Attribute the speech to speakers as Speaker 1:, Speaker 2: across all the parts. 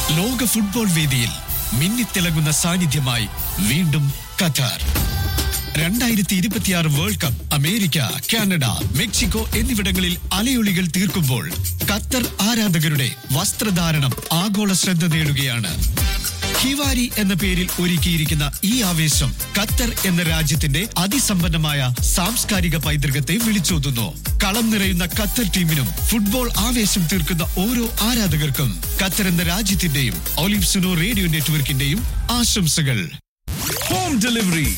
Speaker 1: ലോക ഫുട്ബോൾ വേദിയിൽ മിന്നിത്തിളങ്ങുന്ന സാന്നിധ്യമായി വീണ്ടും ഖത്തർ രണ്ടായിരത്തി ഇരുപത്തിയാറ് world cup America Canada Mexico എന്നിവിടങ്ങളിൽ അലയൊളികൾ തീർക്കുമ്പോൾ ഖത്തർ ആരാധകരുടെ വസ്ത്രധാരണം ആഗോള ശ്രദ്ധ നേടുകയാണ് ഹിവാരി എന്ന പേരിൽ ഒരുക്കിയിരിക്കുന്ന ഈ ആവേശം ഖത്തർ എന്ന രാജ്യത്തിന്റെ അതിസമ്പന്നമായ സാംസ്കാരിക പൈതൃകത്തെ വിളിച്ചോതുന്നു കളം നിറയുന്ന ഖത്തർ ടീമിനും ഫുട്ബോൾ ആവേശം തീർക്കുന്ന ഓരോ ആരാധകർക്കും ഖത്തർ എന്ന രാജ്യത്തിന്റെയും ഒലിവ് സുനോ റേഡിയോ നെറ്റ്വർക്കിന്റെയും ആശംസകൾ
Speaker 2: home delivery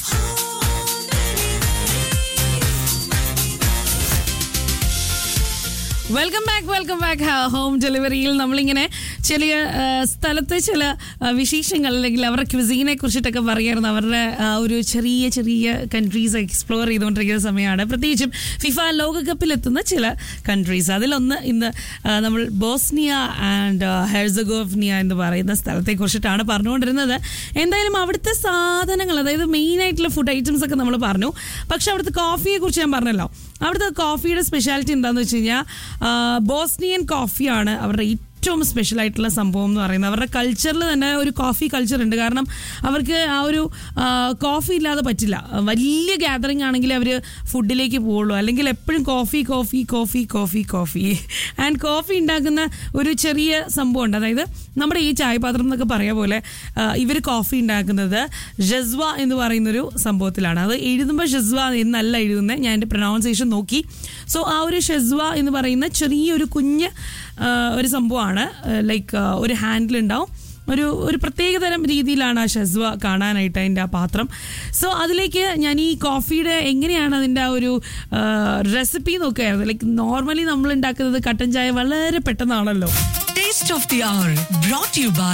Speaker 3: welcome back welcome back home ഡെലിവറിയിൽ നമ്മളിങ്ങനെ ചില ആ, സ്ഥലത്തെ ചില ആ, വിശേഷങ്ങൾ അല്ലെങ്കിൽ അവരുടെ ക്വിസീനെ കുറിച്ചിട്ടൊക്കെ പറയായിരുന്നു അവരുടെ ആ, ഒരു ചെറിയ ചെറിയ കൺട്രീസ് എക്സ്പ്ലോർ ചെയ്തുകൊണ്ടിരിക്കുന്ന സമയമാണ് പ്രത്യേകിച്ചും ഫിഫ ലോകകപ്പിൽ എത്തുന്ന ചില കൺട്രീസ് അതിലൊന്ന് ഇന്ന് ആ, നമ്മൾ ബോസ്നിയ ആൻഡ് ഹെർസഗോവ്നിയ എന്ന് പറയുന്ന സ്ഥലത്തെ കുറിച്ചിട്ടാണ് പറഞ്ഞുകൊണ്ടിരുന്നത് എന്തായാലും അവിടുത്തെ സാധനങ്ങൾ അതായത് മെയിൻ ആയിട്ടുള്ള ഫുഡ് ഐറ്റംസ് ഒക്കെ നമ്മൾ പറഞ്ഞു പക്ഷെ അവിടുത്തെ കോഫിയെ കുറിച്ച് ഞാൻ പറഞ്ഞല്ലോ അവിടുത്തെ കോഫിയുടെ സ്പെഷ്യാലിറ്റി എന്താണെന്ന് വെച്ച് കഴിഞ്ഞാൽ ബോസ്നിയൻ കോഫിയാണ് അവരുടെ ഏറ്റവും സ്പെഷ്യൽ ആയിട്ടുള്ള സംഭവം എന്ന് പറയുന്നത് അവരുടെ കൾച്ചറിൽ തന്നെ ഒരു കോഫി കൾച്ചർ ഉണ്ട് കാരണം അവർക്ക് ആ ഒരു ആ, കോഫി ഇല്ലാതെ പറ്റില്ല വലിയ ഗ്യാതറിംഗ് ആണെങ്കിൽ അവർ ഫുഡിലേക്ക് പോവുള്ളൂ അല്ലെങ്കിൽ എപ്പോഴും coffee coffee coffee coffee coffee and coffee ഉണ്ടാക്കുന്ന ഒരു ചെറിയ സംഭവമുണ്ട് അതായത് നമ്മുടെ ഈ ചായപാത്രം എന്നൊക്കെ പറയാ പോലെ ഇവർ കോഫി ഉണ്ടാക്കുന്നത് ജസ്വ എന്ന് പറയുന്നൊരു സംഭവത്തിലാണ് അത് എഴുതുമ്പോൾ ഷെസ്വ എന്നല്ല എഴുതുന്നത് ഞാൻ എൻ്റെ പ്രൊനൗൺസിയേഷൻ നോക്കി സോ ആ ഒരു ഷെസ്വ എന്ന് പറയുന്ന ചെറിയൊരു കുഞ്ഞ് ആ, ഒരു സംഭവമാണ് ലൈക്ക് ഒരു ഹാൻഡിൽ ഉണ്ടാവും ഒരു ഒരു പ്രത്യേകതരം രീതിയിലാണ് ആ ഷെസ്വ കാണാനായിട്ട് അതിൻ്റെ ആ പാത്രം സോ അതിലേക്ക് ഞാൻ ഈ കോഫിയുടെ എങ്ങനെയാണ് അതിൻ്റെ ആ ഒരു റെസിപ്പി നോക്കുകയായിരുന്നു ലൈക്ക് നോർമലി നമ്മൾ ഉണ്ടാക്കുന്നത് കട്ടൻ ചായ വളരെ പെട്ടെന്നാണല്ലോ
Speaker 4: Taste of the Hour brought to you by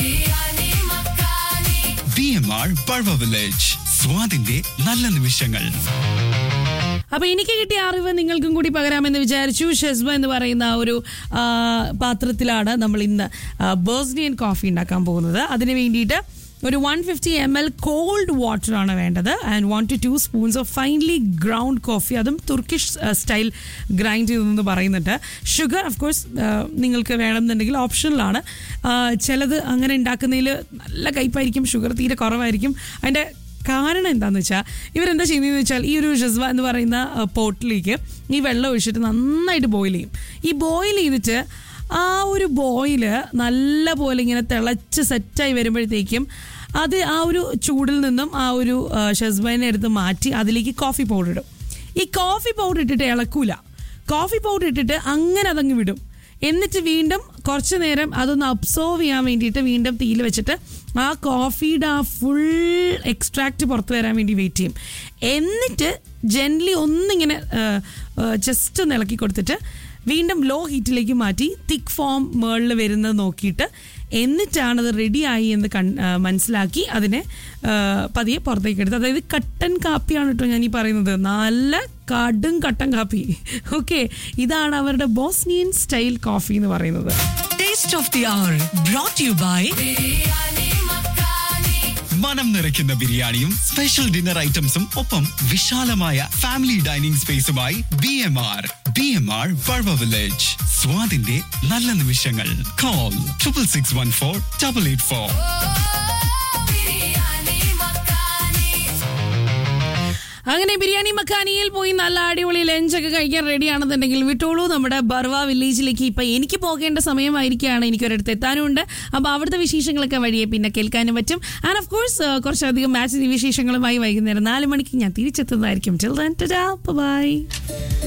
Speaker 2: B M R Bulva village സ്വാദിന്റെ നല്ല നിമിഷങ്ങൾ
Speaker 3: അപ്പൊ എനിക്ക് കിട്ടിയ അറിവ് നിങ്ങൾക്കും കൂടി പകരാമെന്ന് വിചാരിച്ചു ഷെസ്ബ എന്ന് പറയുന്ന ആ ഒരു ആ, പാത്രത്തിലാണ് നമ്മൾ ഇന്ന് ബേഴ്സ്നിയൻ കോഫി ഉണ്ടാക്കാൻ പോകുന്നത് അതിന് വേണ്ടിയിട്ട് ഒരു one fifty M L cold water ആണ് വേണ്ടത് and one two two spoons of finely ground coffee അതും തുർക്കിഷ് സ്റ്റൈൽ ഗ്രൈൻഡ് ചെയ്തെന്ന് പറയുന്നുണ്ട് ഷുഗർ ഓഫ് കോഴ്സ് നിങ്ങൾക്ക് വേണമെന്നുണ്ടെങ്കിൽ ഓപ്ഷനിലാണ് ചിലത് അങ്ങനെ ഉണ്ടാക്കുന്നതിൽ നല്ല കയ്പായിരിക്കും ഷുഗർ തീരെ കുറവായിരിക്കും അതിൻ്റെ കാരണം എന്താന്ന് വെച്ചാൽ ഇവരെന്താ ചെയ്യുന്നതെന്ന് വെച്ചാൽ ഈ ഒരു ഷെസ്വ എന്ന് പറയുന്ന പോട്ടിലേക്ക് ഈ വെള്ളം ഒഴിച്ചിട്ട് നന്നായിട്ട് ബോയിൽ ചെയ്യും ഈ ബോയിൽ ചെയ്തിട്ട് ആ ഒരു ബോയില് നല്ല പോലെ ഇങ്ങനെ തിളച്ച് സെറ്റായി വരുമ്പോഴത്തേക്കും അത് ആ ഒരു ചൂടിൽ നിന്നും ആ ഒരു ഷെസ്ബൈനെ എടുത്ത് മാറ്റി അതിലേക്ക് കോഫി പൗഡർ ഇടും ഈ കോഫി പൗഡർ ഇട്ടിട്ട് ഇളക്കൂല കോഫി പൗഡർ ഇട്ടിട്ട് അങ്ങനെ അതങ്ങ് വിടും എന്നിട്ട് വീണ്ടും കുറച്ച് നേരം അതൊന്ന് അബ്സോർവ് ചെയ്യാൻ വേണ്ടിയിട്ട് വീണ്ടും തീയിൽ വെച്ചിട്ട് ആ കോഫിയുടെ ആ ഫുൾ എക്സ്ട്രാക്റ്റ് പുറത്ത് വരാൻ വേണ്ടി വെയിറ്റ് ചെയ്യും എന്നിട്ട് ജെൻലി ഒന്നിങ്ങനെ ജസ്റ്റ് ഒന്ന് ഇളക്കി കൊടുത്തിട്ട് വീണ്ടും ലോ ഹീറ്റിലേക്ക് മാറ്റി തിക്ക് ഫോം മേളിൽ വരുന്നത് നോക്കിയിട്ട് എന്നിട്ടാണ് അത് റെഡിയായി എന്ന് കൺ ആ, മനസ്സിലാക്കി അതിനെ ആ, പതിയെ പുറത്തേക്ക് എടുത്ത് അതായത് കട്ടൻ കാപ്പിയാണ് കേട്ടോ ഞാൻ ഈ പറയുന്നത് നല്ല കടും കട്ടൻ കാപ്പി ഓക്കെ ഇതാണ് അവരുടെ ബോസ്നിയൻ സ്റ്റൈൽ കോഫി എന്ന് പറയുന്നത്
Speaker 4: Taste of the Hour brought to you by
Speaker 2: മനം നിറയ്ക്കുന്ന ബിരിയാണിയും സ്പെഷ്യൽ ഡിന്നർ ഐറ്റംസും ഒപ്പം വിശാലമായ ഫാമിലി ഡൈനിങ് സ്പേസുമായി B M R B M R Bulva village സ്വാദിന്റെ നല്ല നിമിഷങ്ങൾ call triple six one four double eight four
Speaker 3: അങ്ങനെ ബിരിയാണി മക്കാനിയിൽ പോയി നല്ല അടിപൊളി ലഞ്ചൊക്കെ കഴിക്കാൻ റെഡി ആണെന്നുണ്ടെങ്കിൽ വിട്ടോളൂ നമ്മുടെ ബർവ വില്ലേജിലേക്ക് ഇപ്പൊ എനിക്ക് പോകേണ്ട സമയമായിരിക്കുകയാണ് എനിക്ക് ഒരിടത്ത് എത്താനുണ്ട് അപ്പൊ അവിടുത്തെ വിശേഷങ്ങളൊക്കെ വഴിയെ പിന്നെ കേൾക്കാനും പറ്റും ആൻഡ് ഓഫ് കോഴ്സ് കുറച്ചധികം മാച്ച് വിശേഷങ്ങളുമായി വൈകുന്നേരം നാല് മണിക്ക് ഞാൻ തിരിച്ചെത്തുന്നതായിരിക്കും ബൈ